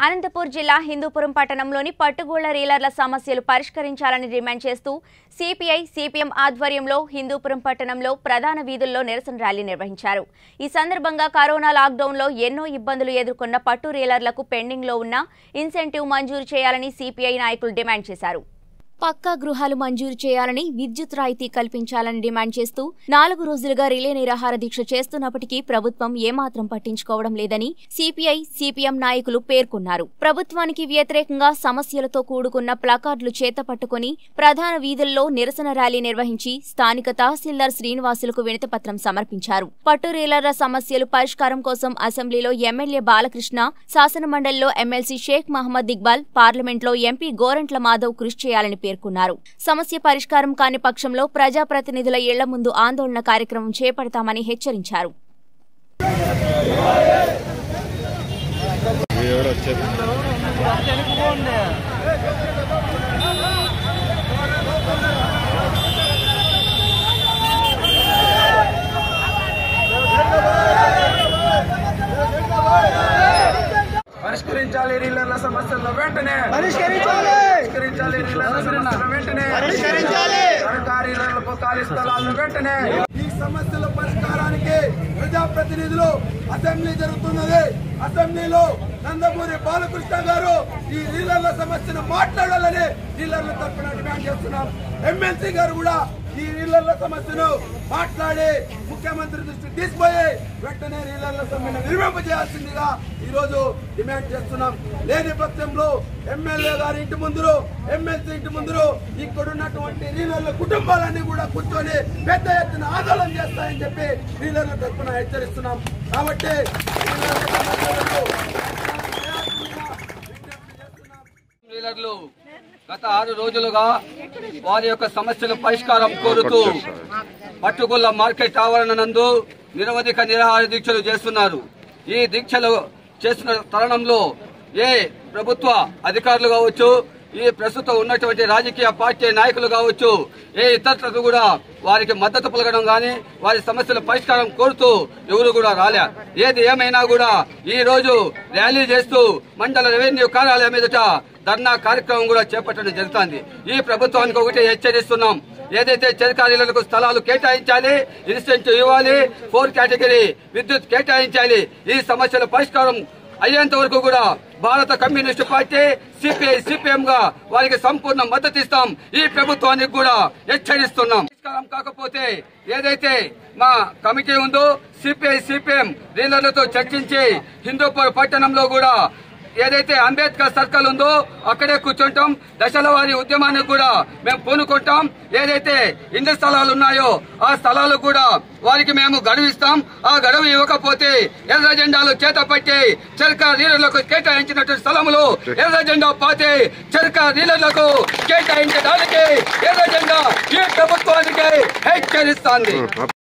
అనంతపూర్ జిల్లా హిందూపురం పట్టణంలోని పట్టుగూళ్ల రీలర్ల సమస్యలు పరిష్కరించాలని డిమాండ్ చేస్తూ సిపిఐ సిపిఎం ఆధ్వర్యంలో హిందూపురం పట్టణంలో ప్రధాన వీధుల్లో నిరసన ర్యాలీ నిర్వహించారు ఈ సందర్భంగా కరోనా లాక్డౌన్లో ఎన్నో ఇబ్బందులు ఎదుర్కొన్న పట్టు రీలర్లకు పెండింగ్లో ఉన్న ఇన్సెంటివ్ మంజూరు చేయాలని సిపిఐ నాయకులు డిమాండ్ చేశారు పక్కా గృహాలు మంజూరు చేయాలని విద్యుత్ రాయితీ కల్పించాలని డిమాండ్ చేస్తూ నాలుగు రోజులుగా రిలే నిరాహార దీక్ష చేస్తున్నప్పటికీ ప్రభుత్వం ఏమాత్రం పట్టించుకోవడం లేదని సిపిఐ సిపిఎం నాయకులు పేర్కొన్నారు ప్రభుత్వానికి వ్యతిరేకంగా సమస్యలతో కూడుకున్న ప్లకార్డులు చేతపట్టుకుని ప్రధాన వీధుల్లో నిరసన ర్యాలీ నిర్వహించి స్థానిక తహసీల్దార్ శ్రీనివాసులకు వినతిపత్రం సమర్పించారు పట్టు రీలర్ల సమస్యలు పరిష్కారం కోసం అసెంబ్లీలో ఎమ్మెల్యే బాలకృష్ణ శాసనమండలిలో ఎమ్మెల్సీ షేక్ మహమ్మద్ ఇక్బాల్ పార్లమెంట్లో ఎంపీ గోరంట్ల మాధవ్ కృషి చేయాలని పేర్కొన్నారు సమస్య పరిష్కారం కాని పక్షంలో ప్రజాప్రతినిధుల ఇళ్ల ముందు ఆందోళన కార్యక్రమం చేపడతామని హెచ్చరించారు ఎవరు వచ్చారు పరిష్కరించాలి రీలర్ల సమస్యలను వెంటనే పరిష్కరించాలి పరిష్కరించాలి రీలర్ల సమస్యలను వెంటనే పరిష్కరించాలి సర్కారీ రీలర్లకు ఖాళీ స్థలాలను వెంటనే ఈ సమస్యల పరిష్కారానికి ప్రజాప్రతినిధులు అసెంబ్లీ జరుగుతున్నది అసెంబ్లీలో నందమూరి బాలకృష్ణ గారు ఈ రీలర్ల సమస్యను మాట్లాడాలని రీలర్ల తరఫున డిమాండ్ చేస్తున్నాం ఎమ్మెల్సీ గారు కూడా ఈ రీలర్ల సమస్యను మాట్లాడి ముఖ్యమంత్రి దృష్టికి తీసుకుపోయి వెంటనే రీలర్ల సమ్మెను విరమింపజేయాల్సిందిగా ఈ రోజు డిమాండ్ చేస్తున్నాం లేని పక్షంలో ఎమ్మెల్యే గారి ఇంటి ముందు ఎమ్మెల్సీ ఇంటి ముందు ఇక్కడున్నటువంటి రీలర్ల కుటుంబాలన్నీ కూడా కూర్చొని పెద్ద ఎత్తున ఆందోళన చేస్తాయని చెప్పి రీలర్ల తరఫున హెచ్చరిస్తున్నాం కాబట్టి రీలర్ల సమస్యలకు డీలర్లు గత ఆరు రోజులుగా వారి యొక్క సమస్యల పరిష్కారం కోరుతూ పట్టుగుల్ల మార్కెట్ ఆవరణ నందు నిరవధిక నిరాహార దీక్షలు చేస్తున్నారు ఈ దీక్షలు చేస్తున్న తరుణంలో ఏ ప్రభుత్వ అధికారులు కావచ్చు ఈ ప్రస్తుతం ఉన్నటువంటి రాజకీయ పార్టీ నాయకులు కావచ్చు ఏ ఇతరులకు కూడా వారికి మద్దతు పలకడం గాని వారి సమస్యల పరిష్కారం కోరుతూ ఎవరు కూడా రాలే ఏది ఏమైనా కూడా ఈ రోజు ర్యాలీ చేస్తూ మండల రెవెన్యూ కార్యాలయం ఎదుట ధర్నా కార్యక్రమం కూడా చేపట్టడం జరుగుతుంది ఈ ప్రభుత్వానికి ఒకటి హెచ్చరిస్తున్నాం ఏదైతే చెరకారీలకు స్థలాలు కేటాయించాలి ఇన్సెంటివ్ ఇవ్వాలి ఫోర్ కేటగిరీ విద్యుత్ కేటాయించాలి ఈ సమస్యల పరిష్కారం అయ్యేంత వరకు కూడా భారత కమ్యూనిస్టు పార్టీ సిపిఐ సిపిఎం గా వారికి సంపూర్ణ మద్దతు ఇస్తాం ఈ ప్రభుత్వానికి కూడా హెచ్చరిస్తున్నాం పరిష్కారం కాకపోతే ఏదైతే మా కమిటీ ఉందో సిపిఐ సిపిఎం డీలర్లతో చర్చించి హిందూపూర్ పట్టణంలో కూడా ఏదైతే అంబేద్కర్ సర్కిల్ ఉందో అక్కడే కూర్చుంటాం దశల వారి ఉద్యమానికి కూడా మేము పూనుకుంటాం ఏదైతే ఇండ్ల స్థలాలు ఉన్నాయో ఆ స్థలాలు కూడా వారికి మేము గడువు ఇస్తాం ఆ గడువు ఇవ్వకపోతే ఎర్ర జెండాలు చేత పట్టి చెరక రీలర్లకు కేటాయించినటువంటి స్థలములు ఎర్ర జెండా పాతి చెరక రీలర్లకు కేటాయించడానికి ఎర్ర జెండా ఈ ప్రభుత్వానికి హెచ్చరిస్తోంది